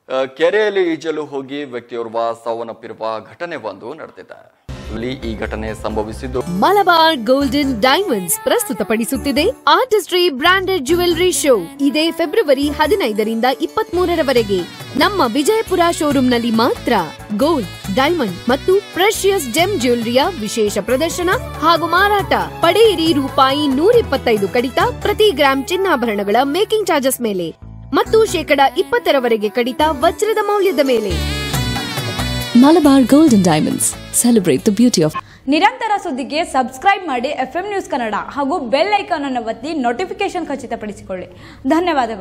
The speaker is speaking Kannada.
ಆ, ಕೆರೆಯಲ್ಲಿ ಈಜಲು ಹೋಗಿ ವ್ಯಕ್ತಿಯೋರ್ವ ಸಾವನ್ನಪ್ಪಿರುವ ಘಟನೆ ಒಂದು ನಡೆದಿದೆ ಇಲ್ಲಿ ಈ ಘಟನೆ ಸಂಭವಿಸಿದ್ದು ಮಲಬಾರ್ ಗೋಲ್ಡನ್ ಡೈಮಂಡ್ಸ್ ಪ್ರಸ್ತುತಪಡಿಸುತ್ತಿದೆ ಆರ್ಟಿಸ್ಟ್ರಿ ಬ್ರಾಂಡೆಡ್ ಜ್ಯುವೆಲರಿ ಶೋ ಇದೇ ಫೆಬ್ರವರಿ ಹದಿನೈದರಿಂದ ಇಪ್ಪತ್ತ್ ಮೂರರವರೆಗೆ ನಮ್ಮ ವಿಜಯಪುರ ಶೋರೂಮ್ನಲ್ಲಿ ಮಾತ್ರ ಗೋಲ್ಡ್ ಡೈಮಂಡ್ ಮತ್ತು ಪ್ರೆಷಿಯಸ್ ಜೆಮ್ ಜ್ಯುವೆಲರಿಯ ವಿಶೇಷ ಪ್ರದರ್ಶನ ಹಾಗೂ ಮಾರಾಟ ಪಡೆಯಿರಿ ರೂಪಾಯಿ ನೂರಿಪ್ಪತ್ತೈದು ಕಡಿತ ಪ್ರತಿ ಗ್ರಾಂ ಚಿನ್ನಾಭರಣಗಳ ಮೇಕಿಂಗ್ ಚಾರ್ಜಸ್ ಮೇಲೆ ಮತ್ತು ಶೇಕಡ ಇಪ್ಪತ್ತರವರೆಗೆ ಕಡಿತ ವಜ್ರದ ಮೌಲ್ಯದ ಮೇಲೆ Malabar Golden Diamonds. Celebrate the beauty of ನಿರಂತರ ಸುದ್ದಿಗೆ ಸಬ್ಸ್ಕ್ರೈಬ್ ಮಾಡಿ ಎಫ್ ನ್ಯೂಸ್ ಕನ್ನಡ ಹಾಗೂ ಬೆಲ್ ಐಕಾನ್ ಅನ್ನು ಒತ್ತಿ ನೋಟಿಫಿಕೇಶನ್ ಖಚಿತಪಡಿಸಿಕೊಳ್ಳಿ ಧನ್ಯವಾದಗಳು